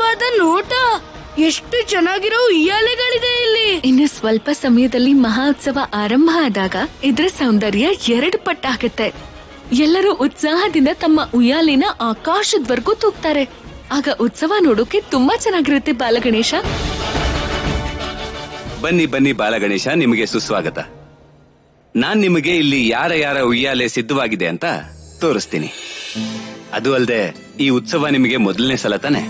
ಸುಂದರವಾದ ನೋಟ ಎಷ್ಟು ಚೆನ್ನಾಗಿರೋ ಉಯ್ಯಾಲೆಗಳಿದೆ ಇಲ್ಲಿ ಇನ್ನು ಸ್ವಲ್ಪ ಸಮಯದಲ್ಲಿ ಮಹೋತ್ಸವ ಆರಂಭ ಆದಾಗ ಇದರ ಸೌಂದರ್ಯ ಎರಡು ಪಟ್ಟಾಗತ್ತೆ ಎಲ್ಲರೂ ಉತ್ಸಾಹದಿಂದ ತಮ್ಮ ಉಯ್ಯಾಲಿನ ಆಕಾಶದವರೆಗೂ ತೂಗ್ತಾರೆ ಆಗ ಉತ್ಸವ ನೋಡೋಕೆ ತುಂಬಾ ಚೆನ್ನಾಗಿರುತ್ತೆ ಬಾಲಗಣೇಶ ಬನ್ನಿ ಬನ್ನಿ ಬಾಲಗಣೇಶ ನಿಮಗೆ ಸುಸ್ವಾಗತ ನಾನ್ ನಿಮಗೆ ಇಲ್ಲಿ ಯಾರ ಯಾರ ಉಯ್ಯಾಲೆ ಸಿದ್ಧವಾಗಿದೆ ಅಂತ ತೋರಿಸ್ತೀನಿ ಅದು ಅಲ್ಲದೆ ಈ ಉತ್ಸವ ನಿಮಗೆ ಮೊದಲನೇ ಸಲ ತಾನೆ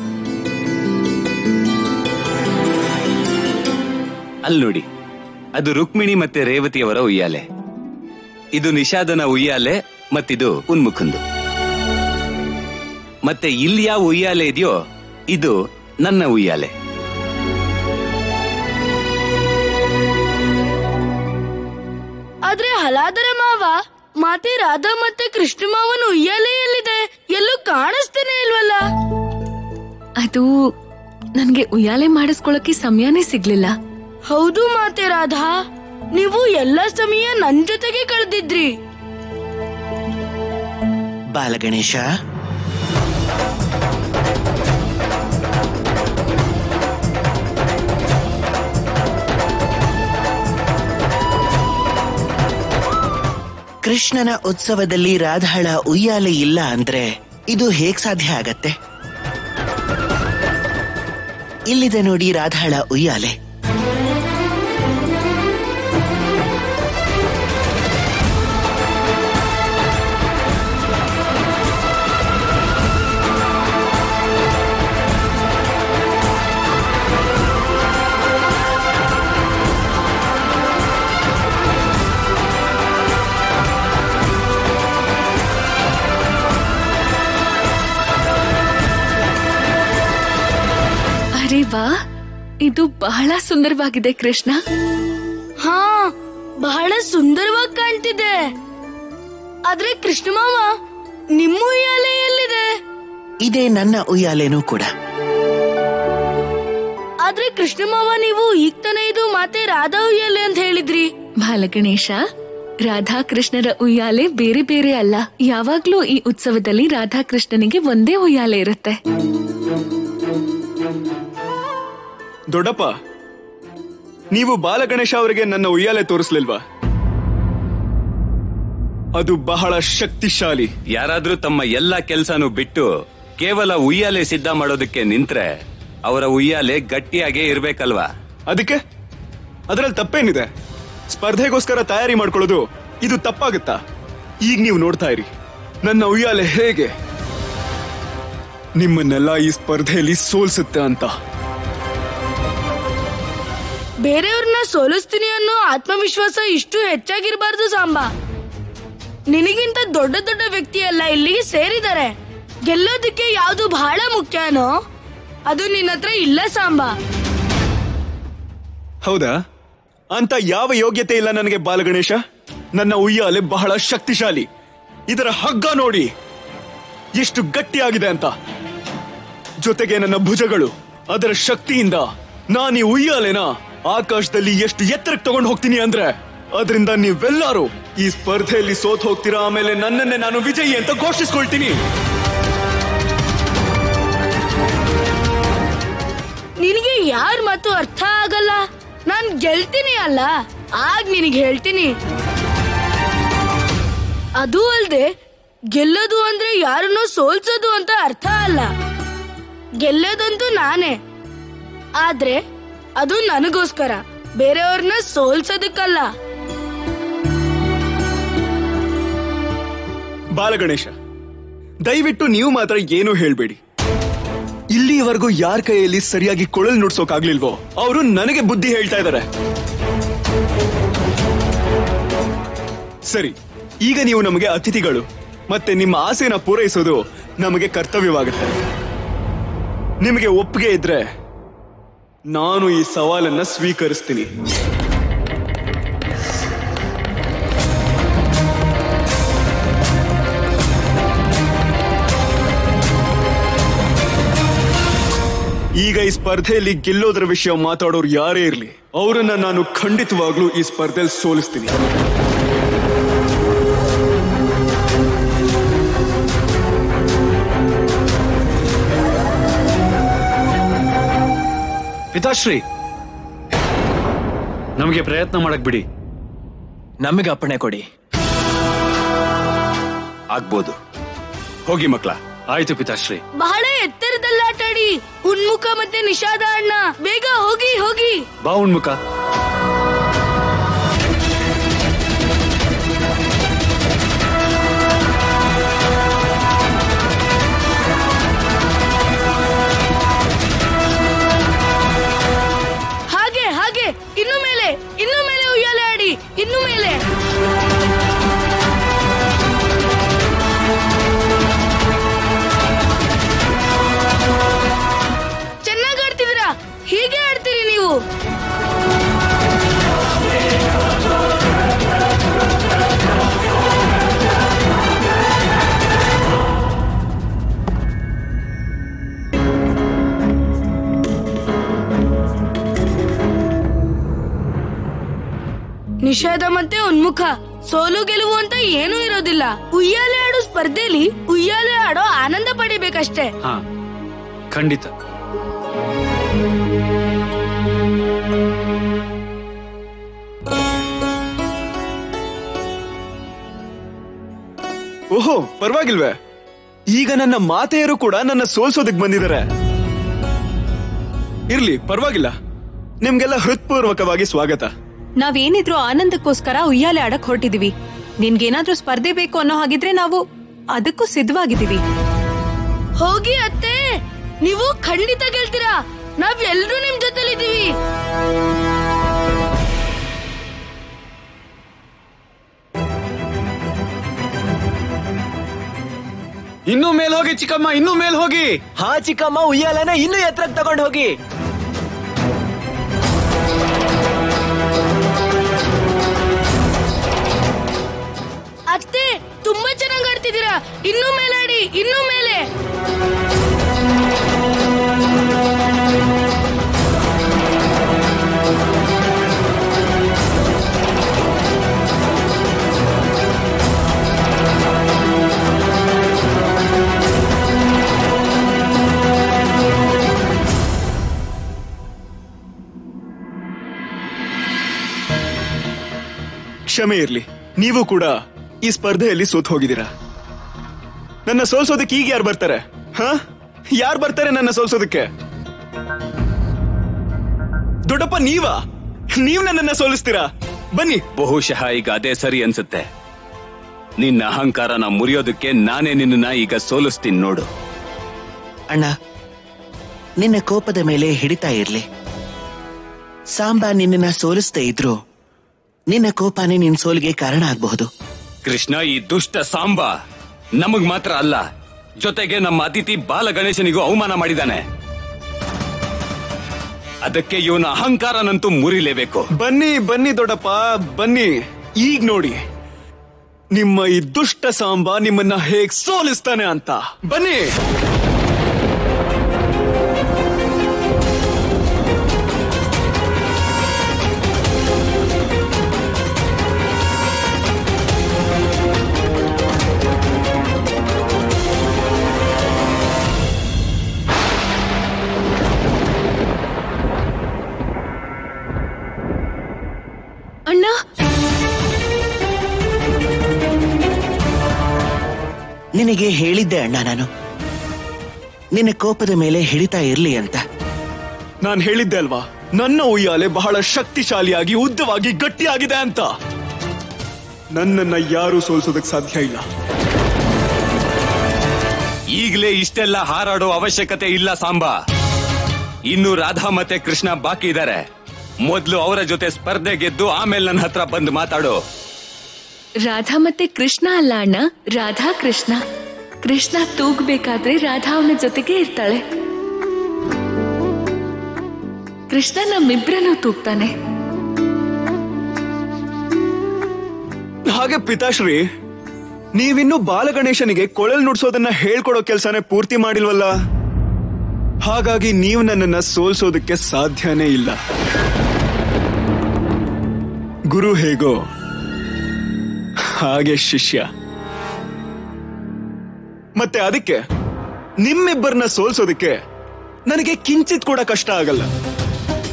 ಅಲ್ಲಿ ನೋಡಿ ಅದು ರುಕ್ಮಿಣಿ ಮತ್ತೆ ರೇವತಿಯವರ ಉಯ್ಯಾಲೆ ಇದು ನಿಷಾದನ ಉಯ್ಯಾಲೆ ಮತ್ತಿದು ಉನ್ಮುಖಂದು ಮತ್ತೆ ಇಲ್ಲಿ ಯಾವ ಉಯ್ಯಾಲೆ ಇದೆಯೋ ಇದು ನನ್ನ ಉಯ್ಯಾಲೆ ಆದ್ರೆ ಹಲಾದರ ಮಾವ ಮಾತೆ ರಾಧಾ ಮತ್ತೆ ಕೃಷ್ಣ ಮಾವನ ಉಯ್ಯಾಲೆ ಎಲ್ಲಿದೆ ಎಲ್ಲೂ ಕಾಣಿಸ್ತಾನೆ ಇಲ್ವಲ್ಲ ಅದು ನನ್ಗೆ ಉಯ್ಯಾಲೆ ಮಾಡಿಸ್ಕೊಳಕ್ಕೆ ಸಮಯನೇ ಸಿಗ್ಲಿಲ್ಲ ಹೌದು ಮಾತೆ ರಾಧಾ ನೀವು ಎಲ್ಲ ಸಮಯ ನನ್ ಜೊತೆಗೆ ಕಳೆದಿದ್ರಿ ಬಾಲಗಣೇಶ ಕೃಷ್ಣನ ಉತ್ಸವದಲ್ಲಿ ರಾಧಾಳ ಉಯ್ಯಾಲೆ ಇಲ್ಲ ಅಂದ್ರೆ ಇದು ಹೇಗ್ ಸಾಧ್ಯ ಆಗತ್ತೆ ಇಲ್ಲಿದೆ ನೋಡಿ ರಾಧಾಳ ಉಯ್ಯಾಲೆ ಅರೆ ವಾ ಇದು ಬಹಳ ಸುಂದರವಾಗಿದೆ ಕೃಷ್ಣ ಹಾ ಬಹಳ ಸುಂದರವಾಗಿ ಕಾಣ್ತಿದೆ ಆದ್ರೆ ಕೃಷ್ಣ ಮಾವ ನಿಮ್ಮ ಉಯ್ಯಾಲೆ ಎಲ್ಲಿದೆ ಇದೇ ನನ್ನ ಉಯ್ಯಾಲೆನೂ ಕೂಡ ಆದ್ರೆ ಕೃಷ್ಣ ಮಾವ ನೀವು ಈಗ ತಾನೇ ಇದು ಮಾತೆ ರಾಧಾ ಉಯ್ಯಾಲೆ ಅಂತ ಹೇಳಿದ್ರಿ ಬಾಲಗಣೇಶ ರಾಧಾಕೃಷ್ಣರ ಉಯ್ಯಾಲೆ ಬೇರೆ ಬೇರೆ ಅಲ್ಲ ಯಾವಾಗ್ಲೂ ಈ ಉತ್ಸವದಲ್ಲಿ ರಾಧಾಕೃಷ್ಣನಿಗೆ ಒಂದೇ ಉಯ್ಯಾಲೆ ಇರುತ್ತೆ ದೊಡ್ಡಪ್ಪ ನೀವು ಬಾಲಗಣೇಶ ಅವರಿಗೆ ನನ್ನ ಉಯ್ಯಾಲೆ ತೋರಿಸ್ಲಿಲ್ವಾ ಅದು ಬಹಳ ಶಕ್ತಿಶಾಲಿ ಯಾರಾದ್ರೂ ತಮ್ಮ ಎಲ್ಲ ಕೆಲ್ಸನೂ ಬಿಟ್ಟು ಕೇವಲ ಉಯ್ಯಾಲೆ ಸಿದ್ಧ ಮಾಡೋದಕ್ಕೆ ನಿಂತ್ರೆ ಅವರ ಉಯ್ಯಾಲೆ ಗಟ್ಟಿಯಾಗೇ ಇರ್ಬೇಕಲ್ವಾ ಅದಕ್ಕೆ ಅದರಲ್ಲಿ ತಪ್ಪೇನಿದೆ ಸ್ಪರ್ಧೆಗೋಸ್ಕರ ತಯಾರಿ ಮಾಡ್ಕೊಳ್ಳೋದು ಇದು ತಪ್ಪಾಗುತ್ತಾ ಈಗ ನೀವು ನೋಡ್ತಾ ಇರಿ ನನ್ನ ಉಯ್ಯಾಲೆ ಹೇಗೆ ನಿಮ್ಮನ್ನೆಲ್ಲ ಈ ಸ್ಪರ್ಧೆಯಲ್ಲಿ ಸೋಲ್ಸುತ್ತೆ ಅಂತ ಬೇರೆಯವ್ರನ್ನ ಸೋಲಿಸ್ತೀನಿ ಅನ್ನೋ ಆತ್ಮವಿಶ್ವಾಸ ಇಷ್ಟು ಹೆಚ್ಚಾಗಿರ್ಬಾರ್ದು ಸಾಂಬಾ ನಿನಗಿಂತ ದೊಡ್ಡ ದೊಡ್ಡ ವ್ಯಕ್ತಿ ಎಲ್ಲ ಇಲ್ಲಿಗೆ ಸೇರಿದ್ದಾರೆ ಗೆಲ್ಲೋದಕ್ಕೆ ಯಾವ್ದು ಬಹಳ ಮುಖ್ಯನೋ ಅದು ನಿನ್ನ ಹತ್ರ ಇಲ್ಲ ಸಾಂಬಾ ಹೌದಾ ಅಂತ ಯಾವ ಯೋಗ್ಯತೆ ಇಲ್ಲ ನನಗೆ ಬಾಲಗಣೇಶ ನನ್ನ ಉಯ್ಯಾಲೆ ಬಹಳ ಶಕ್ತಿಶಾಲಿ ಇದರ ಹಗ್ಗ ನೋಡಿ ಎಷ್ಟು ಗಟ್ಟಿಯಾಗಿದೆ ಅಂತ ಜೊತೆಗೆ ನನ್ನ ಭುಜಗಳು ಅದರ ಶಕ್ತಿಯಿಂದ ನಾನು ಈ ಉಯ್ಯಾಲೆನ ಆಕಾಶದಲ್ಲಿ ಎಷ್ಟು ಎತ್ತರಕ್ಕೆ ತಗೊಂಡು ಹೋಗ್ತೀನಿ ಅಂದ್ರೆ ಅದರಿಂದ ನೀವೆಲ್ಲರೂ ಈ ಸ್ಪರ್ಧೆಯಲ್ಲಿ ಸೋತ್ ಹೋಗ್ತೀರಾ ಆಮೇಲೆ ನನ್ನನ್ನೇ ನಾನು ವಿಜಯಿ ಅಂತ ಘೋಷಿಸ್ಕೊಳ್ತೀನಿ ನಿನಗೆ ಯಾರ ಮಾತು ಅರ್ಥ ಆಗಲ್ಲ ನಾನ್ ಗೆಲ್ತೀನಿ ಅಲ್ಲ ಆಗ ನಿನಗೆ ಹೇಳ್ತೀನಿ ಅದು ಅಲ್ದೆ ಗೆಲ್ಲೋದು ಅಂದ್ರೆ ಯಾರನ್ನೋ ಸೋಲ್ಸೋದು ಅಂತ ಅರ್ಥ ಅಲ್ಲ ಗೆಲ್ಲೋದಂತೂ ನಾನೇ ಆದ್ರೆ ಅದು ನನಗೋಸ್ಕರ ಬೇರೆಯವ್ರನ್ನ ಸೋಲ್ಸೋದಕ್ಕಲ್ಲ ಬಾಲಗಣೇಶ ದಯವಿಟ್ಟು ನೀವು ಮಾತ್ರ ಏನೂ ಹೇಳ್ಬೇಡಿ ಇಲ್ಲಿಯವರೆಗೂ ಯಾರ ಕೈಯಲ್ಲಿ ಸರಿಯಾಗಿ ಕೊಳಲ್ ನುಡ್ಸೋಕಾಗ್ಲಿಲ್ವೋ ಅವರು ನನಗೆ ಬುದ್ಧಿ ಹೇಳ್ತಾ ಇದ್ದಾರೆ ಸರಿ ಈಗ ನೀವು ನಮಗೆ ಅತಿಥಿಗಳು ಮತ್ತೆ ನಿಮ್ಮ ಆಸೆನ ಪೂರೈಸೋದು ನಮಗೆ ಕರ್ತವ್ಯವಾಗುತ್ತೆ ನಿಮಗೆ ಒಪ್ಪಿಗೆ ಇದ್ರೆ ನಾನು ಈ ಸವಾಲನ್ನ ಸ್ವೀಕರಿಸ್ತೀನಿ ಈಗ ಈ ಸ್ಪರ್ಧೆಯಲ್ಲಿ ಗೆಲ್ಲೋದ್ರ ವಿಷಯ ಮಾತಾಡೋರು ಯಾರೇ ಇರ್ಲಿ ಅವರನ್ನ ನಾನು ಖಂಡಿತವಾಗ್ಲೂ ಈ ಸ್ಪರ್ಧೆಯಲ್ಲಿ ಸೋಲಿಸ್ತೀನಿ ಪಿತಾಶ್ರೀ ನಮಗೆ ಪ್ರಯತ್ನ ಮಾಡಕ್ ಬಿಡಿ ನಮಗೆ ಅಪ್ಪಣೆ ಕೊಡಿ ಆಗ್ಬೋದು ಹೋಗಿ ಮಕ್ಳ ಆಯ್ತು ಪಿತಾಶ್ರೀ ಬಹಳ ಎತ್ತರದಲ್ಲಿ ಆಟಾಡಿ ಉನ್ಮುಖ ಮತ್ತೆ ನಿಷಾದ ಅಣ್ಣ ಬೇಗ ಹೋಗಿ ಹೋಗಿ ಬಾ ಉಣ್ಮುಖ ಹಾಗೆ ಹಾಗೆ ಇನ್ನು ಮೇಲೆ ಇನ್ನು ಮೇಲೆ ಉಯ್ಯಾಲೆ ಆಡಿ ಇನ್ನು ಮೇಲೆ ಚೆನ್ನಾಗಿ ಆಡ್ತಿದ್ದೀರಾ ಹೀಗೆ ಆಡ್ತೀರಿ ನೀವು ನಿಷೇಧ ಮತ್ತೆ ಉನ್ಮುಖ ಸೋಲು ಗೆಲುವು ಅಂತ ಏನೂ ಇರೋದಿಲ್ಲ ಉಯ್ಯಾಲೆ ಆಡೋ ಸ್ಪರ್ಧೆಲಿ ಉಯ್ಯಾಲೆ ಆಡೋ ಆನಂದ ಪಡಿಬೇಕಷ್ಟೇ ಹಾ ಖಂಡಿತ ಓಹೋ ಪರವಾಗಿಲ್ವೇ ಈಗ ನನ್ನ ಮಾತೆಯರು ಕೂಡ ನನ್ನ ಸೋಲ್ಸೋದಕ್ ಬಂದಿದ್ದಾರೆ ಇರ್ಲಿ ಪರವಾಗಿಲ್ಲ ನಿಮ್ಗೆಲ್ಲ ಹೃತ್ಪೂರ್ವಕವಾಗಿ ಸ್ವಾಗತ ನಾವೇನಿದ್ರು ಆನಂದಕ್ಕೋಸ್ಕರ ಉಯ್ಯಾಲೆ ಆಡಕ್ ಹೊರಟಿದೀವಿ ನಿನ್ಗೇನಾದ್ರೂ ಸ್ಪರ್ಧೆ ಬೇಕು ಅನ್ನೋ ಹಾಗಿದ್ರೆ ನಾವು ಅದಕ್ಕೂ ಸಿದ್ಧವಾಗಿದ್ದೀವಿ ಹೋಗಿ ಅತ್ತೆ ನೀವು ಖಂಡಿತ ಗೆಲ್ತೀರಾ ನಾವ್ ಎಲ್ರೂ ನಿಮ್ ಜೊತೆಲಿದ್ದೀವಿ ಇನ್ನೂ ಮೇಲ್ ಹೋಗಿ ಚಿಕ್ಕಮ್ಮ ಇನ್ನೂ ಮೇಲ್ ಹೋಗಿ ಹಾ ಚಿಕ್ಕಮ್ಮ ಉಯ್ಯಾಲನ ಇನ್ನೂ ಎತ್ತರಕ್ಕೆ ತಗೊಂಡು ಹೋಗಿ ಅತ್ತೆ ತುಂಬಾ ಚೆನ್ನಾಗಿ ಆಡ್ತಿದ್ದೀರಾ ಇನ್ನೂ ಮೇಲೆ ಆಡಿ ಇನ್ನೂ ಮೇಲೆ ಕ್ಷಮೆ ಇರ್ಲಿ ನೀವು ಕೂಡ ಈ ಸ್ಪರ್ಧೆಯಲ್ಲಿ ಸೋತ್ ಹೋಗಿದ್ದೀರಾ ನನ್ನ ಸೋಲ್ಸೋದಕ್ಕೆ ಈಗ ಯಾರು ಬರ್ತಾರೆ ಹಾ ಯಾರು ಬರ್ತಾರೆ ನನ್ನ ಸೋಲ್ಸೋದಕ್ಕೆ ದೊಡ್ಡಪ್ಪ ನೀವಾ ನೀವ್ ನನ್ನನ್ನ ಸೋಲಿಸ್ತೀರಾ ಬನ್ನಿ ಬಹುಶಃ ಈಗ ಅದೇ ಸರಿ ಅನ್ಸುತ್ತೆ ನಿನ್ನ ಅಹಂಕಾರನ ಮುರಿಯೋದಕ್ಕೆ ನಾನೇ ನಿನ್ನ ಈಗ ಸೋಲಿಸ್ತೀನಿ ನೋಡು ಅಣ್ಣ ನಿನ್ನ ಕೋಪದ ಮೇಲೆ ಹಿಡಿತಾ ಇರ್ಲಿ ಸಾಂಬಾ ನಿನ್ನನ್ನ ಸೋಲಿಸ್ತಾ ಇದ್ರು ನಿನ್ನ ಕೋಪನೇ ನಿನ್ ಸೋಲಿಗೆ ಕಾರಣ ಆಗಬಹುದು ಕೃಷ್ಣ ಈ ದುಷ್ಟ ಸಾಂಬ ನಮಗ್ ಮಾತ್ರ ಅಲ್ಲ ಜೊತೆಗೆ ನಮ್ಮ ಅತಿಥಿ ಬಾಲ ಗಣೇಶನಿಗೂ ಅವಮಾನ ಮಾಡಿದಾನೆ ಅದಕ್ಕೆ ಇವನ ಅಹಂಕಾರನಂತೂ ಮುರಿಲೇಬೇಕು ಬನ್ನಿ ಬನ್ನಿ ದೊಡ್ಡಪ್ಪ ಬನ್ನಿ ಈಗ ನೋಡಿ ನಿಮ್ಮ ಈ ದುಷ್ಟ ಸಾಂಬ ನಿಮ್ಮನ್ನ ಹೇಗ್ ಸೋಲಿಸ್ತಾನೆ ಅಂತ ಬನ್ನಿ ಅಣ್ಣ ನಿನಗೆ ಹೇಳಿದ್ದೆ ಅಣ್ಣ ನಾನು ನಿನ್ನ ಕೋಪದ ಮೇಲೆ ಹಿಡಿತಾ ಇರ್ಲಿ ಅಂತ ನಾನ್ ಹೇಳಿದ್ದೆ ಅಲ್ವಾ ನನ್ನ ಉಯ್ಯಾಲೆ ಬಹಳ ಶಕ್ತಿಶಾಲಿಯಾಗಿ ಉದ್ದವಾಗಿ ಗಟ್ಟಿಯಾಗಿದೆ ಅಂತ ನನ್ನನ್ನ ಯಾರೂ ಸೋಲ್ಸೋದಕ್ ಸಾಧ್ಯ ಇಲ್ಲ ಈಗಲೇ ಇಷ್ಟೆಲ್ಲ ಹಾರಾಡೋ ಅವಶ್ಯಕತೆ ಇಲ್ಲ ಸಾಂಬಾ ಇನ್ನು ರಾಧಾ ಮತ್ತೆ ಕೃಷ್ಣ ಬಾಕಿ ಇದ್ದಾರೆ ಮೊದ್ಲು ಅವರ ಜೊತೆ ಸ್ಪರ್ಧೆ ಗೆದ್ದು ಆಮೇಲೆ ನನ್ನ ಹತ್ರ ಬಂದು ಮಾತಾಡು ರಾಧಾ ಮತ್ತೆ ಕೃಷ್ಣ ಅಲ್ಲ ಅಣ್ಣ ರಾಧಾ ಕೃಷ್ಣ ಕೃಷ್ಣ ತೂಗ್ಬೇಕಾದ್ರೆ ರಾಧಾ ಅವನ ಜೊತೆಗೆ ಇರ್ತಾಳೆ ಕೃಷ್ಣ ನಮ್ಮಿಬ್ರನ್ನು ತೂಗ್ತಾನೆ ಹಾಗೆ ಪಿತಾಶ್ರೀ ನೀವಿನ್ನೂ ಬಾಲಗಣೇಶನಿಗೆ ಕೊಳಲ್ ನುಡ್ಸೋದನ್ನ ಹೇಳ್ಕೊಡೋ ಕೆಲ್ಸನೇ ಪೂರ್ತಿ ಮಾಡಿಲ್ವಲ್ಲ ಹಾಗಾಗಿ ನೀವು ನನ್ನನ್ನ ಸೋಲ್ಸೋದಕ್ಕೆ ಸಾಧ್ಯನೇ ಇಲ್ಲ ಗುರು ಹೇಗೋ ಹಾಗೆ ಶಿಷ್ಯ ಮತ್ತೆ ಅದಕ್ಕೆ ನಿಮ್ಮಿಬ್ಬರನ್ನ ಸೋಲ್ಸೋದಕ್ಕೆ ನನಗೆ ಕಿಂಚಿತ್ ಕೂಡ ಕಷ್ಟ ಆಗಲ್ಲ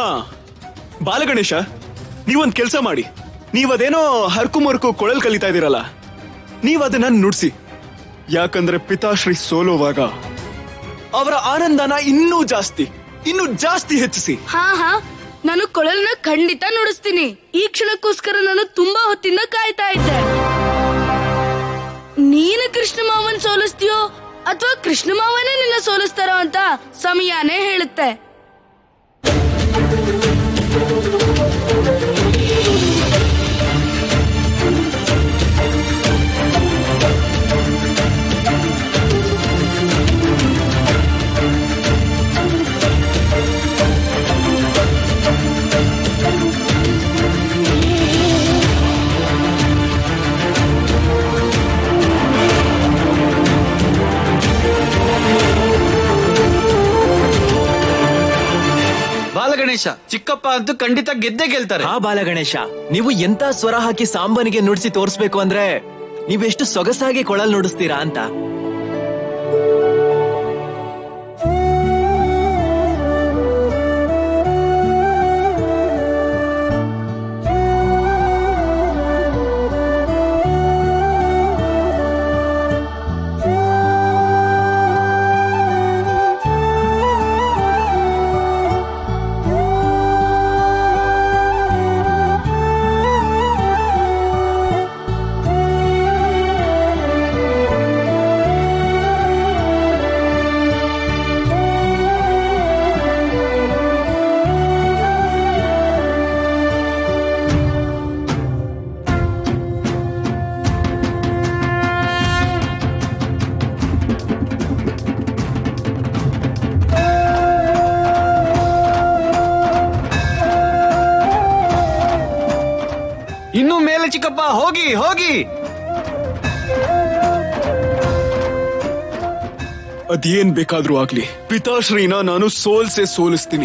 ಹಾ ಬಾಲಗಣೇಶ ನೀವೊಂದ್ ಕೆಲ್ಸ ಮಾಡಿ ನೀವದೇನೋ ಹರ್ಕು ಮರ್ಕು ಕೊಳಲ್ ಕಲಿತಾ ಇದೀರಲ್ಲ ನೀವ್ ಅದನ್ನ ನುಡ್ಸಿ ಯಾಕಂದ್ರೆ ಪಿತಾಶ್ರೀ ಸೋಲುವಾಗ ಅವರ ಆನಂದನ ಇನ್ನೂ ಜಾಸ್ತಿ ಇನ್ನೂ ಜಾಸ್ತಿ ಹೆಚ್ಚಿಸಿ ಹಾ ಹಾ ನಾನು ಕೊಳಲ್ನ ಖಂಡಿತ ನುಡಿಸ್ತೀನಿ ಈ ಕ್ಷಣಕ್ಕೋಸ್ಕರ ನಾನು ತುಂಬಾ ಹೊತ್ತಿಂದ ಕಾಯ್ತಾ ಇದ್ದೆ ನೀನು ಕೃಷ್ಣ ಮಾವನ್ ಸೋಲಿಸ್ತೀಯೋ ಅಥವಾ ಕೃಷ್ಣ ಮಾವನೇ ನಿನ್ನ ಸೋಲಿಸ್ತಾರೋ ಅಂತ ಸಮಯನೇ ಹೇಳುತ್ತೆ ಬಾಲಗಣೇಶ ಚಿಕ್ಕಪ್ಪ ಅಂತೂ ಖಂಡಿತ ಗೆದ್ದೇ ಗೆಲ್ತಾರೆ ಹಾ ಬಾಲಗಣೇಶ ನೀವು ಎಂತ ಸ್ವರ ಹಾಕಿ ಸಾಂಬನಿಗೆ ನುಡಿಸಿ ತೋರಿಸ್ಬೇಕು ಅಂದ್ರೆ ನೀವೆಷ್ಟು ಸೊಗಸಾಗಿ ಕೊಳಲ್ ನುಡಿಸ್ತೀರಾ ಅಂತ ಇನ್ನು ಮೇಲೆ ಚಿಕ್ಕಪ್ಪ ಹೋಗಿ ಹೋಗಿ ಅದೇನ್ ಬೇಕಾದ್ರೂ ಆಗ್ಲಿ ಪಿತಾಶ್ರೀನ ನಾನು ಸೋಲ್ಸೆ ಸೋಲಿಸ್ತೀನಿ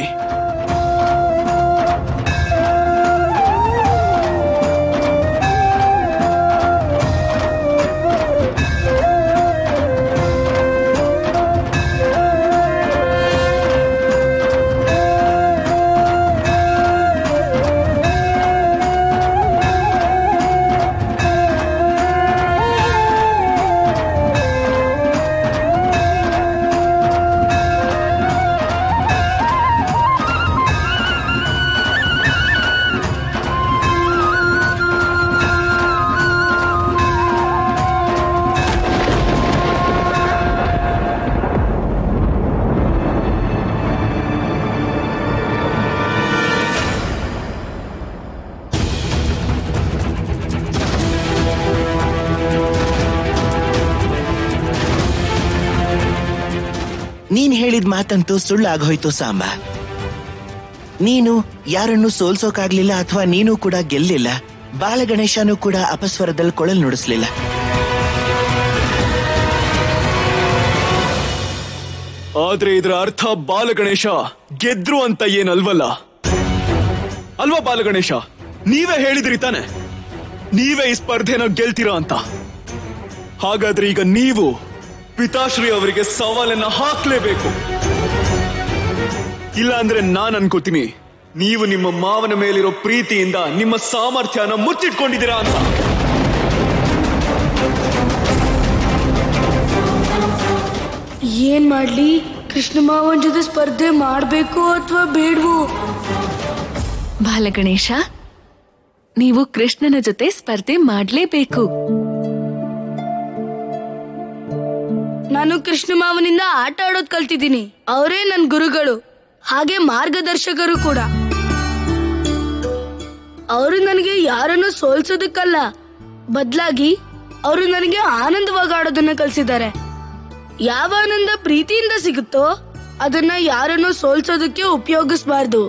ನೀನ್ ಹೇಳಿದ ಮಾತಂತೂ ಸುಳ್ಳಾಗೋಯ್ತು ಸಾಂಬ ನೀನು ಯಾರನ್ನು ಸೋಲ್ಸೋಕಾಗ್ಲಿಲ್ಲ ಅಥವಾ ನೀನು ಕೂಡ ಗೆಲ್ಲಿಲ್ಲ ಬಾಲಗಣೇಶನೂ ಕೂಡ ಅಪಸ್ವರದಲ್ಲಿ ಕೊಳಲ್ ನುಡಿಸ್ಲಿಲ್ಲ ಆದ್ರೆ ಇದರ ಅರ್ಥ ಬಾಲಗಣೇಶ ಗೆದ್ರು ಅಂತ ಏನಲ್ವಲ್ಲ ಅಲ್ವಾ ಬಾಲಗಣೇಶ ನೀವೇ ಹೇಳಿದ್ರಿ ತಾನೆ ನೀವೇ ಈ ಸ್ಪರ್ಧೆನ ಗೆಲ್ತೀರಾ ಅಂತ ಹಾಗಾದ್ರೆ ಈಗ ನೀವು ಪಿತಾಶ್ರೀ ಅವರಿಗೆ ಸವಾಲನ್ನ ಹಾಕ್ಲೇಬೇಕು ಇಲ್ಲ ಅಂದ್ರೆ ನಾನ್ ಅನ್ಕೋತೀನಿ ನೀವು ನಿಮ್ಮ ಮಾವನ ಮೇಲಿರೋ ಪ್ರೀತಿಯಿಂದ ನಿಮ್ಮ ಸಾಮರ್ಥ್ಯನ ಮುಚ್ಚಿಟ್ಕೊಂಡಿದ್ದೀರಾ ಅಂತ ಏನ್ ಮಾಡ್ಲಿ ಕೃಷ್ಣ ಮಾವನ್ ಜೊತೆ ಸ್ಪರ್ಧೆ ಮಾಡ್ಬೇಕು ಅಥವಾ ಬೇಡ್ವು ಬಾಲಗಣೇಶ ನೀವು ಕೃಷ್ಣನ ಜೊತೆ ಸ್ಪರ್ಧೆ ಮಾಡ್ಲೇಬೇಕು ನಾನು ಕೃಷ್ಣ ಮಾವನಿಂದ ಆಟ ಆಡೋದ್ ಕಲ್ತಿದ್ದೀನಿ ಅವರೇ ನನ್ ಗುರುಗಳು ಹಾಗೆ ಮಾರ್ಗದರ್ಶಕರು ಕೂಡ ಅವರು ನನಗೆ ಯಾರನ್ನು ಸೋಲ್ಸೋದಕ್ಕಲ್ಲ ಬದಲಾಗಿ ಅವರು ನನಗೆ ಆನಂದವಾಗಿ ಆಡೋದನ್ನ ಕಲಿಸಿದ್ದಾರೆ ಯಾವ ಆನಂದ ಪ್ರೀತಿಯಿಂದ ಸಿಗುತ್ತೋ ಅದನ್ನ ಯಾರನ್ನು ಸೋಲ್ಸೋದಕ್ಕೆ ಉಪಯೋಗಿಸಬಾರ್ದು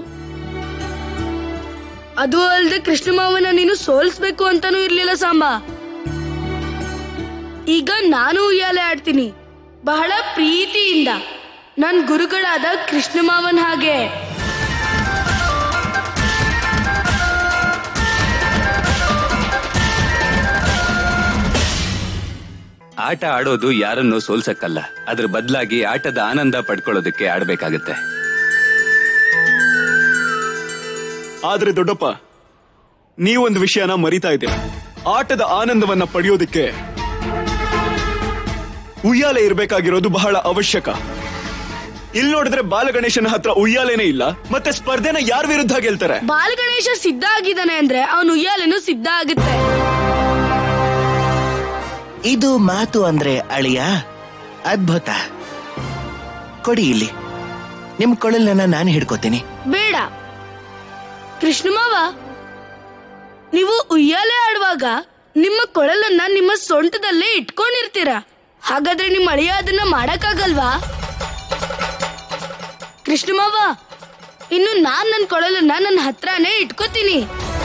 ಅದು ಅಲ್ಲದೆ ಕೃಷ್ಣ ಮಾವನ ನೀನು ಸೋಲ್ಸ್ಬೇಕು ಅಂತಾನೂ ಇರ್ಲಿಲ್ಲ ಸಾಂಬ ಈಗ ನಾನು ಉಯ್ಯಾಲೆ ಆಡ್ತೀನಿ ಬಹಳ ಪ್ರೀತಿಯಿಂದ ನನ್ ಗುರುಗಳಾದ ಕೃಷ್ಣ ಮಾವನ್ ಹಾಗೆ ಆಟ ಆಡೋದು ಯಾರನ್ನು ಸೋಲ್ಸಕ್ಕಲ್ಲ ಅದ್ರ ಬದಲಾಗಿ ಆಟದ ಆನಂದ ಪಡ್ಕೊಳ್ಳೋದಕ್ಕೆ ಆಡ್ಬೇಕಾಗತ್ತೆ ಆದ್ರೆ ದೊಡ್ಡಪ್ಪ ನೀವೊಂದು ವಿಷಯನ ಮರಿತಾ ಇದ್ದೀರ ಆಟದ ಆನಂದವನ್ನ ಪಡೆಯೋದಿಕ್ಕೆ ಉಯ್ಯಾಲೆ ಇರ್ಬೇಕಾಗಿರೋದು ಬಹಳ ಅವಶ್ಯಕ ಇಲ್ಲಿ ನೋಡಿದ್ರೆ ಬಾಲಗಣೇಶನ ಹತ್ರ ಉಯ್ಯಾಲೆನೇ ಇಲ್ಲ ಮತ್ತೆ ಸ್ಪರ್ಧೆನ ಯಾರ ವಿರುದ್ಧ ಗೆಲ್ತಾರೆ ಬಾಲಗಣೇಶ ಸಿದ್ಧ ಆಗಿದ್ದಾನೆ ಅಂದ್ರೆ ಅವನು ಉಯ್ಯಾಲೆನು ಸಿದ್ಧ ಆಗುತ್ತೆ ಇದು ಮಾತು ಅಂದ್ರೆ ಅಳಿಯ ಅದ್ಭುತ ಕೊಡಿ ಇಲ್ಲಿ ನಿಮ್ ಕೊಳಲನ್ನ ನಾನು ಹಿಡ್ಕೋತೀನಿ ಬೇಡ ಕೃಷ್ಣಮಾವ ನೀವು ಉಯ್ಯಾಲೆ ಆಡುವಾಗ ನಿಮ್ಮ ಕೊಳಲನ್ನ ನಿಮ್ಮ ಸೊಂಟದಲ್ಲೇ ಇಟ್ಕೊಂಡಿರ್ತೀರ ಹಾಗಾದ್ರೆ ನಿಮ್ಮ ಅಳಿಯ ಅದನ್ನ ಮಾಡಕ್ಕಾಗಲ್ವಾ ಕೃಷ್ಣಮಾವ ಇನ್ನು ನಾನ್ ನನ್ನ ಕೊಳಲನ್ನ ನನ್ನ ಹತ್ರನೇ ಇಟ್ಕೋತೀನಿ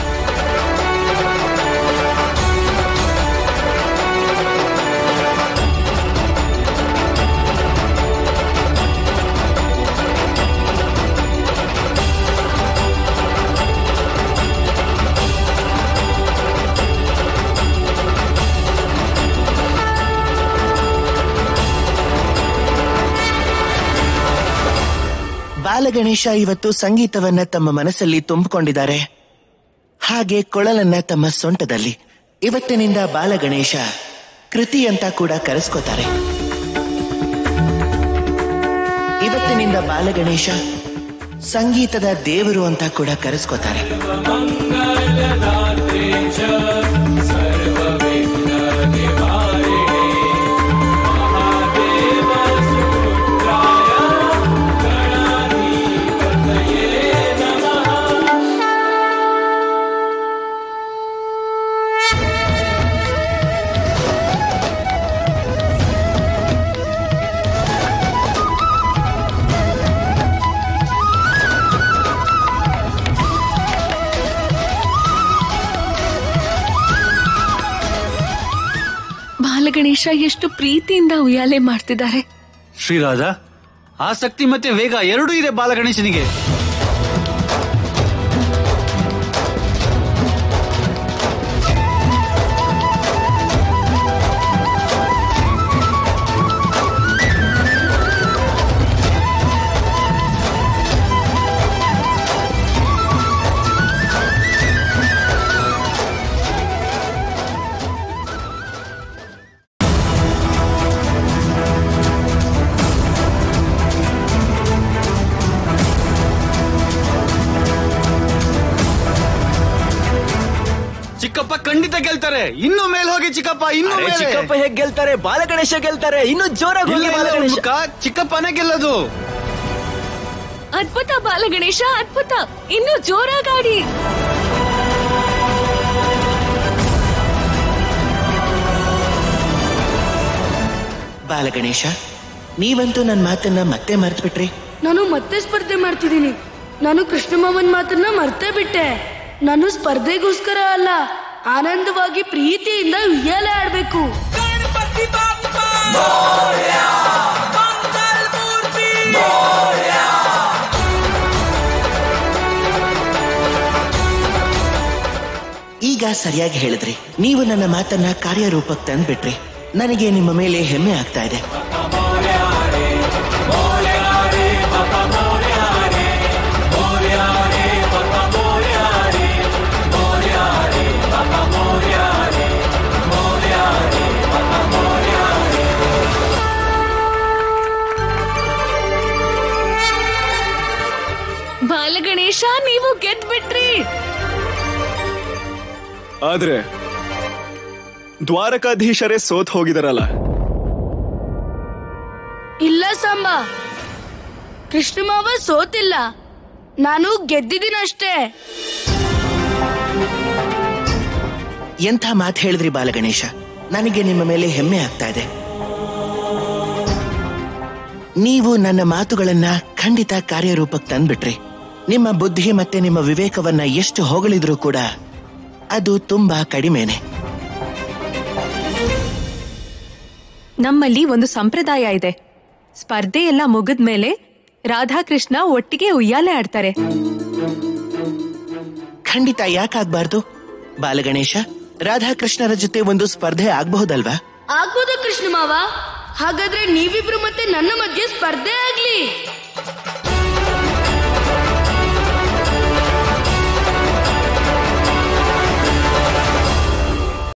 ಬಾಲಗಣೇಶ ಇವತ್ತು ಸಂಗೀತವನ್ನ ತಮ್ಮ ಮನಸ್ಸಲ್ಲಿ ತುಂಬಿಕೊಂಡಿದ್ದಾರೆ ಹಾಗೆ ಕೊಳಲನ್ನ ತಮ್ಮ ಸೊಂಟದಲ್ಲಿ ಇವತ್ತಿನಿಂದ ಬಾಲಗಣೇಶ ಕೃತಿ ಅಂತ ಕೂಡ ಕರೆಸ್ಕೋತಾರೆ ಇವತ್ತಿನಿಂದ ಬಾಲಗಣೇಶ ಸಂಗೀತದ ದೇವರು ಅಂತ ಕೂಡ ಕರೆಸ್ಕೋತಾರೆ ಬಾಲಗಣೇಶ ಎಷ್ಟು ಪ್ರೀತಿಯಿಂದ ಉಯ್ಯಾಲೆ ಮಾಡ್ತಿದ್ದಾರೆ ಶ್ರೀರಾಧ ಆಸಕ್ತಿ ಮತ್ತೆ ವೇಗ ಎರಡೂ ಇದೆ ಬಾಲಗಣೇಶನಿಗೆ ಚಿಕ್ಕಪ್ಪ ಖಂಡಿತ ಗೆಲ್ತಾರೆ ಇನ್ನು ಮೇಲೆ ಹೋಗಿ ಚಿಕ್ಕಪ್ಪ ಇನ್ನು ಅರೆ, ಮೇಲೆ ಚಿಕ್ಕಪ್ಪ ಹೇಗ್ ಗೆಲ್ತಾರೆ ಬಾಲಗಣೇಶ ಗೆಲ್ತಾರೆ ಇನ್ನು ಜೋರಾಗಿ ಇಲ್ಲ, ಹೋಗಿ ಇಲ್ಲ, ಬಾಲಗಣೇಶ ಉಳ್ಕ, ಚಿಕ್ಕಪ್ಪನೇ ಗೆಲ್ಲೋದು ಅದ್ಭುತ ಬಾಲಗಣೇಶ ಅದ್ಭುತ ಇನ್ನು ಜೋರಾಗಾಡಿ ಬಾಲಗಣೇಶ ನೀವಂತೂ ನನ್ನ ಮಾತನ್ನ ಮತ್ತೆ ಮರ್ತ್ಬಿಟ್ರಿ ನಾನು ಮತ್ತೆ ಸ್ಪರ್ಧೆ ಮಾಡ್ತಿದ್ದೀನಿ ನಾನು ಕೃಷ್ಣಮಾವನ್ ಮಾತನ್ನ ಮರ್ತೇ ಬಿಟ್ಟೆ ನಾನು ಸ್ಪರ್ಧೆಗೋಸ್ಕರ ಅಲ್ಲ ಆನಂದವಾಗಿ ಪ್ರೀತಿಯಿಂದ ಉಯ್ಯಾಲೆ ಆಡ್ಬೇಕು ಈಗ ಸರಿಯಾಗಿ ಹೇಳಿದ್ರಿ ನೀವು ನನ್ನ ಮಾತನ್ನ ಕಾರ್ಯರೂಪಕ್ಕೆ ತಂದ್ಬಿಟ್ರಿ ನನಗೆ ನಿಮ್ಮ ಮೇಲೆ ಹೆಮ್ಮೆ ಆಗ್ತಾ ಇದೆ ಬಾಲಗಣೇಶ ನೀವು ಗೆದ್ಬಿಟ್ರಿ ಆದ್ರೆ ದ್ವಾರಕಾಧೀಶರೇ ಸೋತ್ ಹೋಗಿದಾರಲ್ಲ ಇಲ್ಲ ಸಾಂಬ ಕೃಷ್ಣಮಾವ ಸೋತಿಲ್ಲ ನಾನು ಗೆದ್ದಿದ್ದೀನಷ್ಟೇ ಎಂಥ ಮಾತು ಹೇಳಿದ್ರಿ ಬಾಲಗಣೇಶ ನನಗೆ ನಿಮ್ಮ ಮೇಲೆ ಹೆಮ್ಮೆ ಆಗ್ತಾ ಇದೆ ನೀವು ನನ್ನ ಮಾತುಗಳನ್ನ ಖಂಡಿತ ಕಾರ್ಯರೂಪಕ್ಕೆ ತಂದ್ಬಿಟ್ರಿ ನಿಮ್ಮ ಬುದ್ಧಿ ಮತ್ತೆ ನಿಮ್ಮ ವಿವೇಕವನ್ನ ಎಷ್ಟು ಹೊಗಳಿದ್ರೂ ಕೂಡ ಅದು ತುಂಬಾ ಕಡಿಮೆನೆ ನಮ್ಮಲ್ಲಿ ಒಂದು ಸಂಪ್ರದಾಯ ಇದೆ ಸ್ಪರ್ಧೆ ಎಲ್ಲ ಮುಗಿದ್ಮೇಲೆ ರಾಧಾಕೃಷ್ಣ ಒಟ್ಟಿಗೆ ಉಯ್ಯಾಲೆ ಆಡ್ತಾರೆ ಖಂಡಿತ ಯಾಕಾಗ್ಬಾರ್ದು ಬಾಲಗಣೇಶ ರಾಧಾಕೃಷ್ಣರ ಜೊತೆ ಒಂದು ಸ್ಪರ್ಧೆ ಆಗ್ಬಹುದಲ್ವಾ ಆಗ್ಬೋದು ಕೃಷ್ಣಮಾವ ಹಾಗಾದ್ರೆ ನೀವಿಬ್ರು ಮತ್ತೆ ನನ್ನ ಮಧ್ಯೆ ಸ್ಪರ್ಧೆ ಆಗ್ಲಿ